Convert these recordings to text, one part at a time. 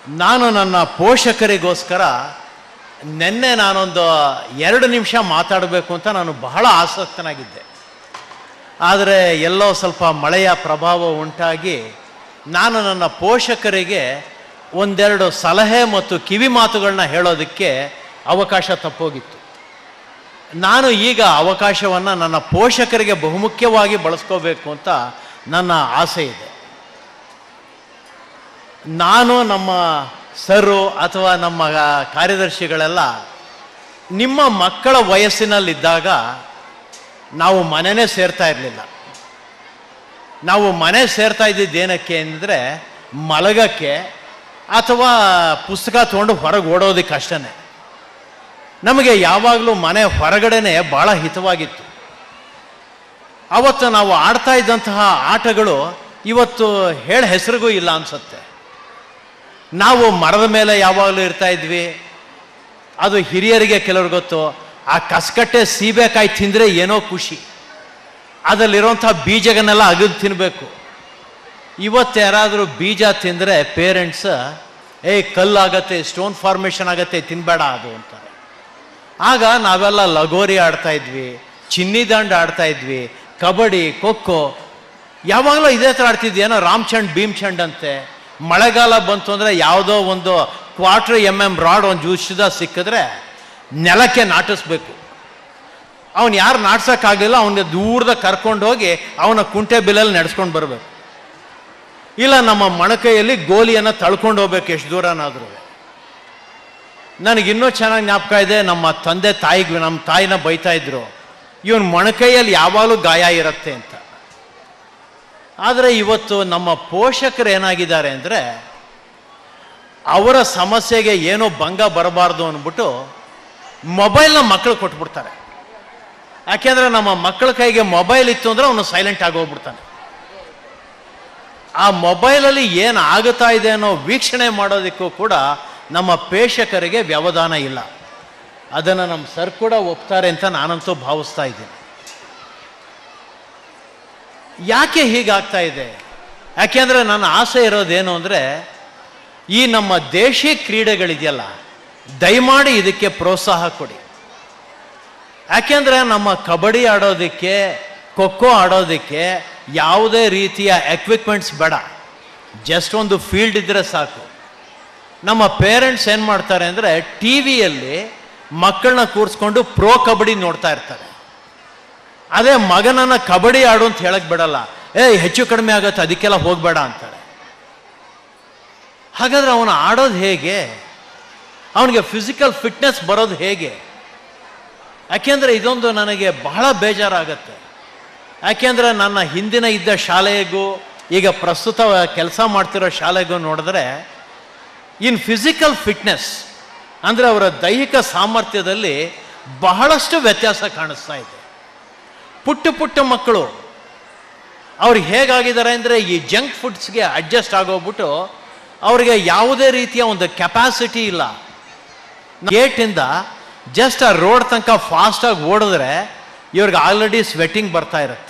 ನಾನು ನನ್ನ ಪೋಷಕರಿಗೋಸ್ಕರ ನಿನ್ನೆ ನಾನೊಂದು ಎರಡು ನಿಮಿಷ ಮಾತಾಡಬೇಕು ಅಂತ ನಾನು ಬಹಳ ಆಸಕ್ತನಾಗಿದ್ದೆ ಆದರೆ ಎಲ್ಲೋ ಸ್ವಲ್ಪ ಮಳೆಯ ಪ್ರಭಾವ ಉಂಟಾಗಿ ನಾನು ನನ್ನ ಪೋಷಕರಿಗೆ ಒಂದೆರಡು ಸಲಹೆ ಮತ್ತು ಕಿವಿ ಮಾತುಗಳನ್ನ ಹೇಳೋದಕ್ಕೆ ಅವಕಾಶ ತಪ್ಪೋಗಿತ್ತು ನಾನು ಈಗ ಅವಕಾಶವನ್ನು ನನ್ನ ಪೋಷಕರಿಗೆ ಬಹುಮುಖ್ಯವಾಗಿ ಬಳಸ್ಕೋಬೇಕು ಅಂತ ನನ್ನ ಆಸೆ ಇದೆ ನಾನು ನಮ್ಮ ಸರು ಅಥವಾ ನಮ್ಮ ಕಾರ್ಯದರ್ಶಿಗಳೆಲ್ಲ ನಿಮ್ಮ ಮಕ್ಕಳ ವಯಸ್ಸಿನಲ್ಲಿದ್ದಾಗ ನಾವು ಮನೆನೇ ಸೇರ್ತಾ ಇರಲಿಲ್ಲ ನಾವು ಮನೆ ಸೇರ್ತಾ ಇದ್ದಿದ್ದು ಏನಕ್ಕೆ ಅಂದರೆ ಮಲಗಕ್ಕೆ ಅಥವಾ ಪುಸ್ತಕ ತೊಗೊಂಡು ಹೊರಗೆ ಓಡೋದಕ್ಕೆ ಅಷ್ಟೇ ನಮಗೆ ಯಾವಾಗಲೂ ಮನೆ ಹೊರಗಡೆನೆ ಭಾಳ ಹಿತವಾಗಿತ್ತು ಅವತ್ತು ನಾವು ಆಡ್ತಾ ಇದ್ದಂತಹ ಆಟಗಳು ಇವತ್ತು ಹೇಳ ಹೆಸರಿಗೂ ಇಲ್ಲ ಅನ್ಸುತ್ತೆ ನಾವು ಮರದ ಮೇಲೆ ಯಾವಾಗಲೂ ಇರ್ತಾ ಇದ್ವಿ ಅದು ಹಿರಿಯರಿಗೆ ಕೆಲವ್ರಿಗೆ ಗೊತ್ತು ಆ ಕಸಕಟ್ಟೆ ಸೀಬೆಕಾಯಿ ತಿಂದರೆ ಏನೋ ಖುಷಿ ಅದರಲ್ಲಿರೋಂಥ ಬೀಜಗಳನ್ನೆಲ್ಲ ಅಗದು ತಿನ್ನಬೇಕು ಇವತ್ತು ಯಾರಾದರೂ ಬೀಜ ತಿಂದರೆ ಪೇರೆಂಟ್ಸ್ ಏಯ್ ಕಲ್ಲಾಗತ್ತೆ ಸ್ಟೋನ್ ಫಾರ್ಮೇಷನ್ ಆಗತ್ತೆ ತಿನ್ಬೇಡ ಅದು ಅಂತಾರೆ ಆಗ ನಾವೆಲ್ಲ ಲಗೋರಿ ಆಡ್ತಾ ಇದ್ವಿ ಚಿನ್ನಿ ದಂಡ ಆಡ್ತಾ ಇದ್ವಿ ಕಬಡ್ಡಿ ಖೋಖೋ ಯಾವಾಗಲೂ ಇದೇ ಥರ ಆಡ್ತಿದ್ವಿ ಏನೋ ರಾಮ್ಚಂಡ್ ಭೀಮ್ಚಂಡ್ ಅಂತೆ ಮಳೆಗಾಲ ಬಂತು ಅಂದರೆ ಯಾವುದೋ ಒಂದು ಕ್ವಾರ್ಟರ್ ಎಮ್ ಎಮ್ ರಾಡ್ ಒಂದು ಜ್ಯೂಸ್ದ ಸಿಕ್ಕಿದ್ರೆ ನೆಲಕ್ಕೆ ನಾಟಿಸ್ಬೇಕು ಅವನು ಯಾರು ನಾಟ್ಸೋಕ್ಕಾಗಲಿಲ್ಲ ಅವನಿಗೆ ದೂರದ ಕರ್ಕೊಂಡು ಹೋಗಿ ಅವನ ಕುಂಟೆ ಬಿಲ್ಲಲ್ಲಿ ನಡೆಸ್ಕೊಂಡು ಬರಬೇಕು ಇಲ್ಲ ನಮ್ಮ ಮೊಣಕೈಯಲ್ಲಿ ಗೋಲಿಯನ್ನು ತಳ್ಕೊಂಡು ಹೋಗ್ಬೇಕು ಎಷ್ಟು ದೂರನಾದ್ರೂ ನನಗಿನ್ನೂ ಚೆನ್ನಾಗಿ ಜ್ಞಾಪಕ ಇದೆ ನಮ್ಮ ತಂದೆ ತಾಯಿಗೆ ನಮ್ಮ ತಾಯಿನ ಬೈತಾ ಇದ್ರು ಇವನ್ ಮೊಣಕೈಯಲ್ಲಿ ಯಾವಾಗಲೂ ಗಾಯ ಇರುತ್ತೆ ಅಂತ ಆದರೆ ಇವತ್ತು ನಮ್ಮ ಪೋಷಕರು ಏನಾಗಿದ್ದಾರೆ ಅಂದರೆ ಅವರ ಸಮಸ್ಯೆಗೆ ಏನೋ ಭಂಗ ಬರಬಾರ್ದು ಅಂದ್ಬಿಟ್ಟು ಮೊಬೈಲ್ನ ಮಕ್ಕಳು ಕೊಟ್ಬಿಡ್ತಾರೆ ಯಾಕೆಂದ್ರೆ ನಮ್ಮ ಮಕ್ಕಳ ಕೈಗೆ ಮೊಬೈಲ್ ಇತ್ತು ಅಂದ್ರೆ ಅವನು ಸೈಲೆಂಟ್ ಆಗಿ ಹೋಗ್ಬಿಡ್ತಾನೆ ಆ ಮೊಬೈಲಲ್ಲಿ ಏನು ಆಗುತ್ತಾ ಇದೆ ಅನ್ನೋ ವೀಕ್ಷಣೆ ಮಾಡೋದಕ್ಕೂ ಕೂಡ ನಮ್ಮ ಪೇಷಕರಿಗೆ ವ್ಯವಧಾನ ಇಲ್ಲ ಅದನ್ನು ನಮ್ಮ ಸರ್ ಕೂಡ ಒಪ್ತಾರೆ ಅಂತ ನಾನಂತೂ ಭಾವಿಸ್ತಾ ಇದ್ದೀನಿ ಯಾಕೆ ಹೀಗಾಗ್ತಾ ಇದೆ ಯಾಕೆಂದರೆ ನನ್ನ ಆಸೆ ಇರೋದೇನು ಅಂದರೆ ಈ ನಮ್ಮ ದೇಶಿ ಕ್ರೀಡೆಗಳಿದೆಯಲ್ಲ ದಯಮಾಡಿ ಇದಕ್ಕೆ ಪ್ರೋತ್ಸಾಹ ಕೊಡಿ ಯಾಕೆಂದರೆ ನಮ್ಮ ಕಬಡ್ಡಿ ಆಡೋದಕ್ಕೆ ಖೋಖೋ ಆಡೋದಕ್ಕೆ ಯಾವುದೇ ರೀತಿಯ ಎಕ್ವಿಪ್ಮೆಂಟ್ಸ್ ಬೇಡ ಜಸ್ಟ್ ಒಂದು ಫೀಲ್ಡ್ ಇದ್ದರೆ ಸಾಕು ನಮ್ಮ ಪೇರೆಂಟ್ಸ್ ಏನು ಮಾಡ್ತಾರೆ ಅಂದರೆ ಟಿ ವಿಯಲ್ಲಿ ಮಕ್ಕಳನ್ನ ಕೂರಿಸ್ಕೊಂಡು ಪ್ರೋ ಕಬಡ್ಡಿ ನೋಡ್ತಾ ಇರ್ತಾರೆ ಅದೇ ಮಗನನ್ನ ಕಬಡ್ಡಿ ಆಡು ಅಂತ ಹೇಳಕ್ ಬಿಡಲ್ಲ ಏ ಹೆಚ್ಚು ಕಡಿಮೆ ಆಗತ್ತೆ ಅದಕ್ಕೆಲ್ಲ ಹೋಗಬೇಡ ಅಂತಾರೆ ಹಾಗಾದ್ರೆ ಅವನು ಆಡೋದು ಹೇಗೆ ಅವನಿಗೆ ಫಿಸಿಕಲ್ ಫಿಟ್ನೆಸ್ ಬರೋದು ಹೇಗೆ ಯಾಕೆಂದರೆ ಇದೊಂದು ನನಗೆ ಬಹಳ ಬೇಜಾರಾಗತ್ತೆ ಯಾಕೆಂದರೆ ನನ್ನ ಹಿಂದಿನ ಇದ್ದ ಶಾಲೆಗೂ ಈಗ ಪ್ರಸ್ತುತ ಕೆಲಸ ಮಾಡ್ತಿರೋ ಶಾಲೆಗೂ ನೋಡಿದ್ರೆ ಇನ್ ಫಿಸಿಕಲ್ ಫಿಟ್ನೆಸ್ ಅಂದರೆ ಅವರ ದೈಹಿಕ ಸಾಮರ್ಥ್ಯದಲ್ಲಿ ಬಹಳಷ್ಟು ವ್ಯತ್ಯಾಸ ಕಾಣಿಸ್ತಾ ಇದೆ ಪುಟ್ಟ ಪುಟ್ಟ ಮಕ್ಕಳು ಅವ್ರು ಹೇಗಾಗಿದ್ದಾರೆ ಅಂದರೆ ಈ ಜಂಕ್ ಫುಡ್ಸ್ಗೆ ಅಡ್ಜಸ್ಟ್ ಆಗೋಗ್ಬಿಟ್ಟು ಅವರಿಗೆ ಯಾವುದೇ ರೀತಿಯ ಒಂದು ಕೆಪಾಸಿಟಿ ಇಲ್ಲ ಗೇಟಿಂದ ಜಸ್ಟ್ ಆ ರೋಡ್ ತನಕ ಫಾಸ್ಟಾಗಿ ಓಡಿದ್ರೆ ಇವ್ರಿಗೆ ಆಲ್ರೆಡಿ ಸ್ವೆಟ್ಟಿಂಗ್ ಬರ್ತಾ ಇರುತ್ತೆ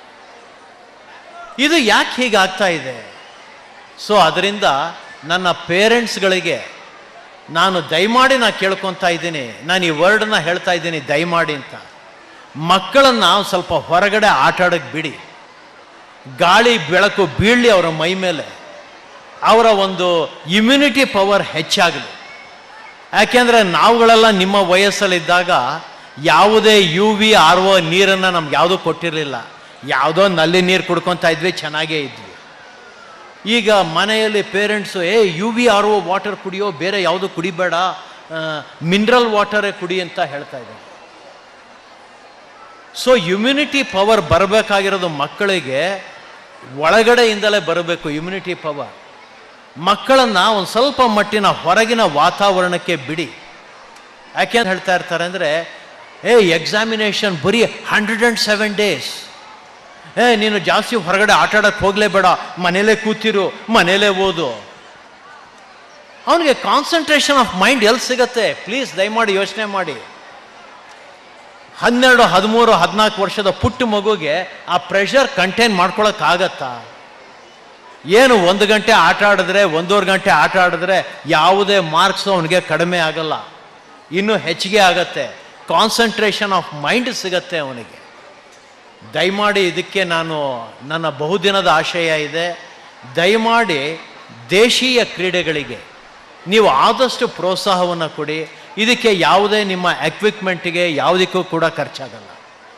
ಇದು ಯಾಕೆ ಹೀಗಾಗ್ತಾ ಇದೆ ಸೊ ಅದರಿಂದ ನನ್ನ ಪೇರೆಂಟ್ಸ್ಗಳಿಗೆ ನಾನು ದಯಮಾಡಿ ನಾ ಕೇಳ್ಕೊತಾ ಇದ್ದೀನಿ ನಾನು ಈ ವರ್ಡನ್ನ ಹೇಳ್ತಾ ಇದ್ದೀನಿ ದಯಮಾಡಿ ಅಂತ ಮಕ್ಕಳನ್ನ ಒಂದ್ ಸ್ವಲ್ಪ ಹೊರಗಡೆ ಆಟ ಆಡೋಕ್ಕೆ ಬಿಡಿ ಗಾಳಿ ಬೆಳಕು ಬೀಳಲಿ ಅವರ ಮೈ ಮೇಲೆ ಅವರ ಒಂದು ಇಮ್ಯುನಿಟಿ ಪವರ್ ಹೆಚ್ಚಾಗಲಿ ಯಾಕೆಂದರೆ ನಾವುಗಳೆಲ್ಲ ನಿಮ್ಮ ವಯಸ್ಸಲ್ಲಿದ್ದಾಗ ಯಾವುದೇ ಯು ವಿ ಆರ್ ಒ ನೀರನ್ನು ನಮ್ಗೆ ಯಾವುದೂ ಕೊಟ್ಟಿರಲಿಲ್ಲ ಯಾವುದೋ ನಲ್ಲಿ ನೀರು ಕುಡ್ಕೊತಾ ಇದ್ವಿ ಚೆನ್ನಾಗೇ ಇದ್ವಿ ಈಗ ಮನೆಯಲ್ಲಿ ಪೇರೆಂಟ್ಸು ಏ U V R O water ಕುಡಿಯೋ ಬೇರೆ ಯಾವುದು ಕುಡಿಬೇಡ ಮಿನರಲ್ ವಾಟರೇ ಕುಡಿ ಅಂತ ಹೇಳ್ತಾ ಇದ್ದಾರೆ ಸೊ ಇಮ್ಯುನಿಟಿ ಪವರ್ ಬರಬೇಕಾಗಿರೋದು ಮಕ್ಕಳಿಗೆ ಒಳಗಡೆಯಿಂದಲೇ ಬರಬೇಕು ಇಮ್ಯುನಿಟಿ ಪವರ್ ಮಕ್ಕಳನ್ನು ಒಂದು ಸ್ವಲ್ಪ ಮಟ್ಟಿನ ಹೊರಗಿನ ವಾತಾವರಣಕ್ಕೆ ಬಿಡಿ ಯಾಕೆ ಅಂತ ಹೇಳ್ತಾ ಇರ್ತಾರೆ ಅಂದರೆ ಏ ಎಕ್ಸಾಮಿನೇಷನ್ ಬರೀ ಹಂಡ್ರೆಡ್ ಆ್ಯಂಡ್ ಸೆವೆನ್ ಡೇಸ್ ಏ ನೀನು ಜಾಸ್ತಿ ಹೊರಗಡೆ ಆಟ ಆಡೋಕ್ಕೆ ಹೋಗಲೇಬೇಡ ಮನೇಲೇ ಕೂತಿರು ಮನೇಲೇ ಓದು ಅವನಿಗೆ ಕಾನ್ಸಂಟ್ರೇಷನ್ ಆಫ್ ಮೈಂಡ್ ಎಲ್ಲಿ ಸಿಗತ್ತೆ ಪ್ಲೀಸ್ ದಯಮಾಡಿ ಯೋಚನೆ ಮಾಡಿ ಹನ್ನೆರಡು ಹದಿಮೂರು ಹದಿನಾಲ್ಕು ವರ್ಷದ ಪುಟ್ಟ ಮಗುಗೆ ಆ ಪ್ರೆಷರ್ ಕಂಟೈನ್ ಮಾಡ್ಕೊಳಕ್ಕಾಗತ್ತಾ ಏನು ಒಂದು ಗಂಟೆ ಆಟ ಆಡಿದ್ರೆ ಒಂದೂವರೆ ಗಂಟೆ ಆಟ ಆಡಿದ್ರೆ ಯಾವುದೇ ಮಾರ್ಕ್ಸ್ ಅವನಿಗೆ ಕಡಿಮೆ ಆಗಲ್ಲ ಇನ್ನೂ ಹೆಚ್ಚಿಗೆ ಆಗತ್ತೆ ಕಾನ್ಸಂಟ್ರೇಷನ್ ಆಫ್ ಮೈಂಡ್ ಸಿಗತ್ತೆ ಅವನಿಗೆ ದಯಮಾಡಿ ಇದಕ್ಕೆ ನಾನು ನನ್ನ ಬಹುದಿನದ ಆಶಯ ಇದೆ ದಯಮಾಡಿ ದೇಶೀಯ ಕ್ರೀಡೆಗಳಿಗೆ ನೀವು ಆದಷ್ಟು ಪ್ರೋತ್ಸಾಹವನ್ನು ಕೊಡಿ ಇದಕ್ಕೆ ಯಾವುದೇ ನಿಮ್ಮ ಎಕ್ವಿಪ್ಮೆಂಟಿಗೆ ಯಾವುದಕ್ಕೂ ಕೂಡ ಖರ್ಚಾಗಲ್ಲ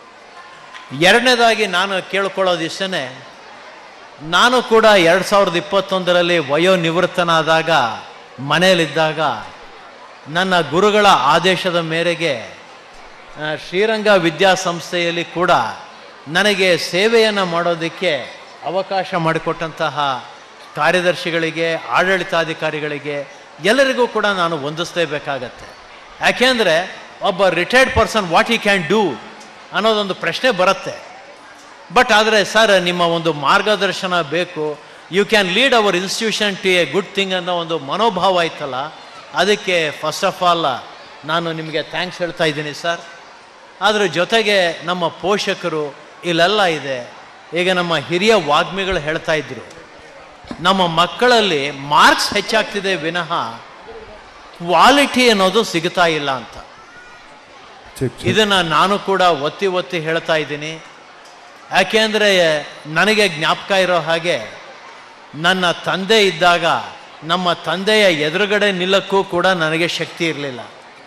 ಎರಡನೇದಾಗಿ ನಾನು ಕೇಳ್ಕೊಳ್ಳೋದಿಷ್ಟೇ ನಾನು ಕೂಡ ಎರಡು ಸಾವಿರದ ಇಪ್ಪತ್ತೊಂದರಲ್ಲಿ ವಯೋನಿವೃತ್ತನಾದಾಗ ಮನೆಯಲ್ಲಿದ್ದಾಗ ನನ್ನ ಗುರುಗಳ ಆದೇಶದ ಮೇರೆಗೆ ಆ, ಶ್ರೀರಂಗ ವಿದ್ಯಾಸಂಸ್ಥೆಯಲ್ಲಿ ಕೂಡ ನನಗೆ ಸೇವೆಯನ್ನು ಮಾಡೋದಕ್ಕೆ ಅವಕಾಶ ಮಾಡಿಕೊಟ್ಟಂತಹ ಕಾರ್ಯದರ್ಶಿಗಳಿಗೆ ಆಡಳಿತಾಧಿಕಾರಿಗಳಿಗೆ ಎಲ್ಲರಿಗೂ ಕೂಡ ನಾನು ಹೊಂದಿಸ್ಲೇಬೇಕಾಗತ್ತೆ ಯಾಕೆಂದರೆ ಒಬ್ಬ retired person what I can do ಅನ್ನೋದೊಂದು ಪ್ರಶ್ನೆ ಬರುತ್ತೆ ಬಟ್ ಆದರೆ ಸರ್ ನಿಮ್ಮ ಒಂದು ಮಾರ್ಗದರ್ಶನ ಬೇಕು you can lead our institution to a good thing ಅನ್ನೋ ಒಂದು ಮನೋಭಾವ ಆಯ್ತಲ್ಲ ಅದಕ್ಕೆ ಫಸ್ಟ್ ಆಫ್ ಆಲ್ ನಾನು ನಿಮಗೆ ಥ್ಯಾಂಕ್ಸ್ ಹೇಳ್ತಾ ಇದ್ದೀನಿ ಸರ್ ಅದ್ರ ಜೊತೆಗೆ ನಮ್ಮ ಪೋಷಕರು ಇಲ್ಲೆಲ್ಲ ಇದೆ ಈಗ ನಮ್ಮ ಹಿರಿಯ ವಾಗ್ಮಿಗಳು ಹೇಳ್ತಾ ಇದ್ರು ನಮ್ಮ ಮಕ್ಕಳಲ್ಲಿ ಮಾರ್ಕ್ಸ್ ಹೆಚ್ಚಾಗ್ತಿದೆ ವಿನಃ ಕ್ವಾಲಿಟಿ ಅನ್ನೋದು ಸಿಗ್ತಾ ಇಲ್ಲ ಅಂತ ಚೆಕ್ ಚೆಕ್. ಇದನ್ನ ನಾನು ಕೂಡ ಒತ್ತಿ ಒತ್ತಿ ಹೇಳ್ತಾ ಇದ್ದೀನಿ ಯಾಕೆಂದರೆ ನನಗೆ ಜ್ಞಾಪಕ ಇರೋ ಹಾಗೆ ನನ್ನ ತಂದೆ ಇದ್ದಾಗ ನಮ್ಮ ತಂದೆಯ ಎದುರುಗಡೆ ನಿಲ್ಲಕ್ಕೂ ಕೂಡ ನನಗೆ ಶಕ್ತಿ ಇರಲಿಲ್ಲ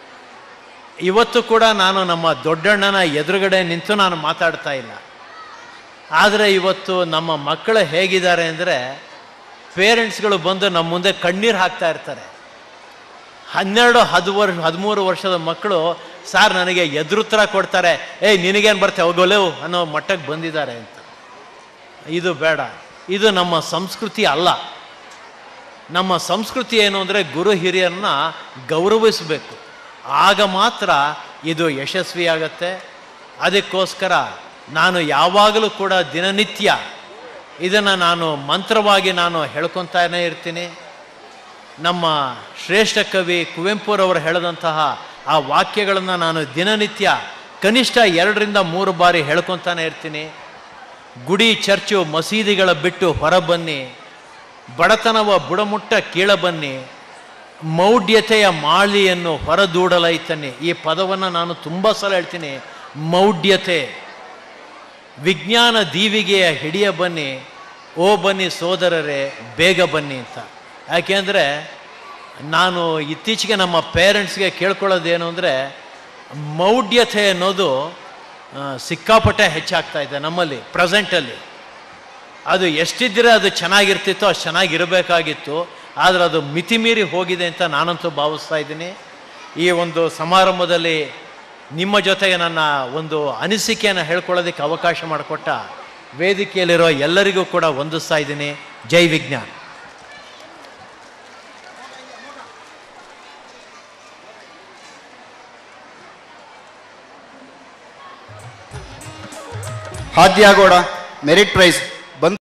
ಇವತ್ತು ಕೂಡ ನಾನು ನಮ್ಮ ದೊಡ್ಡಣ್ಣನ ಎದುರುಗಡೆ ನಿಂತು ನಾನು ಮಾತಾಡ್ತಾ ಇಲ್ಲ ಆದರೆ ಇವತ್ತು ನಮ್ಮ ಮಕ್ಕಳು ಹೇಗಿದ್ದಾರೆ ಅಂದರೆ ಪೇರೆಂಟ್ಸ್ಗಳು ಬಂದು ನಮ್ಮ ಮುಂದೆ ಕಣ್ಣೀರು ಹಾಕ್ತಾ ಇರ್ತಾರೆ ಹನ್ನೆರಡು ಹದ್ ವರ್ಷ ಹದಿಮೂರು ವರ್ಷದ ಮಕ್ಕಳು ಸಾರ್ ನನಗೆ ಎದುರುತ್ತರ ಕೊಡ್ತಾರೆ ಏಯ್ ನಿನಗೇನು ಬರ್ತೆ ಹೋಗೋಲೆವು ಅನ್ನೋ ಮಟ್ಟಕ್ಕೆ ಬಂದಿದ್ದಾರೆ ಅಂತ ಇದು ಬೇಡ ಇದು ನಮ್ಮ ಸಂಸ್ಕೃತಿ ಅಲ್ಲ ನಮ್ಮ ಸಂಸ್ಕೃತಿ ಏನು ಅಂದರೆ ಗುರು ಹಿರಿಯರನ್ನ ಗೌರವಿಸಬೇಕು ಆಗ ಮಾತ್ರ ಇದು ಯಶಸ್ವಿಯಾಗತ್ತೆ ಅದಕ್ಕೋಸ್ಕರ ನಾನು ಯಾವಾಗಲೂ ಕೂಡ ದಿನನಿತ್ಯ ಇದನ್ನು ನಾನು ಮಂತ್ರವಾಗಿ ನಾನು ಹೇಳ್ಕೊತಾನೇ ಇರ್ತೀನಿ ನಮ್ಮ ಶ್ರೇಷ್ಠ ಕವಿ ಕುವೆಂಪುರವರು ಹೇಳಿದಂತಹ ಆ ವಾಕ್ಯಗಳನ್ನು ನಾನು ದಿನನಿತ್ಯ ಕನಿಷ್ಠ ಎರಡರಿಂದ ಮೂರು ಬಾರಿ ಹೇಳ್ಕೊತಾನೆ ಇರ್ತೀನಿ ಗುಡಿ ಚರ್ಚು ಮಸೀದಿಗಳ ಬಿಟ್ಟು ಹೊರಬನ್ನಿ ಬಡತನವ ಬುಡಮುಟ್ಟ ಕೀಳಬನ್ನಿ ಮೌಢ್ಯತೆಯ ಮಾಳಿಯನ್ನು ಹೊರದೂಡಲೈತನ್ನಿ ಈ ಪದವನ್ನು ನಾನು ತುಂಬ ಸಲ ಹೇಳ್ತೀನಿ ಮೌಢ್ಯತೆ ವಿಜ್ಞಾನ ದೀವಿಗೆಯ ಹಿಡಿಯ ಬನ್ನಿ ಓ ಬನ್ನಿ ಸೋದರರೇ ಬೇಗ ಬನ್ನಿ ಅಂತ ಯಾಕೆಂದರೆ ನಾನು ಇತ್ತೀಚೆಗೆ ನಮ್ಮ ಪೇರೆಂಟ್ಸ್ಗೆ ಕೇಳ್ಕೊಳ್ಳೋದೇನು ಅಂದರೆ ಮೌಢ್ಯತೆ ಅನ್ನೋದು ಆ, ಸಿಕ್ಕಾಪಟ್ಟೆ ಹೆಚ್ಚಾಗ್ತಾ ಇದೆ ನಮ್ಮಲ್ಲಿ ಪ್ರೆಸೆಂಟಲ್ಲಿ ಅದು ಎಷ್ಟಿದ್ದರೆ ಅದು ಚೆನ್ನಾಗಿರ್ತಿತ್ತೋ ಅಷ್ಟು ಚೆನ್ನಾಗಿರಬೇಕಾಗಿತ್ತು ಆದರೆ ಅದು ಮಿತಿಮೀರಿ ಹೋಗಿದೆ ಅಂತ ನಾನಂತೂ ಭಾವಿಸ್ತಾ ಇದ್ದೀನಿ ಈ ಒಂದು ಸಮಾರಂಭದಲ್ಲಿ ನಿಮ್ಮ ಜೊತೆಗೆ ನನ್ನ ಒಂದು ಅನಿಸಿಕೆಯನ್ನು ಹೇಳ್ಕೊಳ್ಳೋದಕ್ಕೆ ಅವಕಾಶ ಮಾಡಿಕೊಟ್ಟ ವೇದಿಕೆಯಲ್ಲಿರೋ ಎಲ್ಲರಿಗೂ ಕೂಡ ವಂದಿಸ್ತಾ ಇದ್ದೀನಿ ಜೈ ವಿಜ್ಞಾನ್ ಹಾದ್ಯಾಗೌಡ ಮೆರಿಟ್ ಪ್ರೈಸ್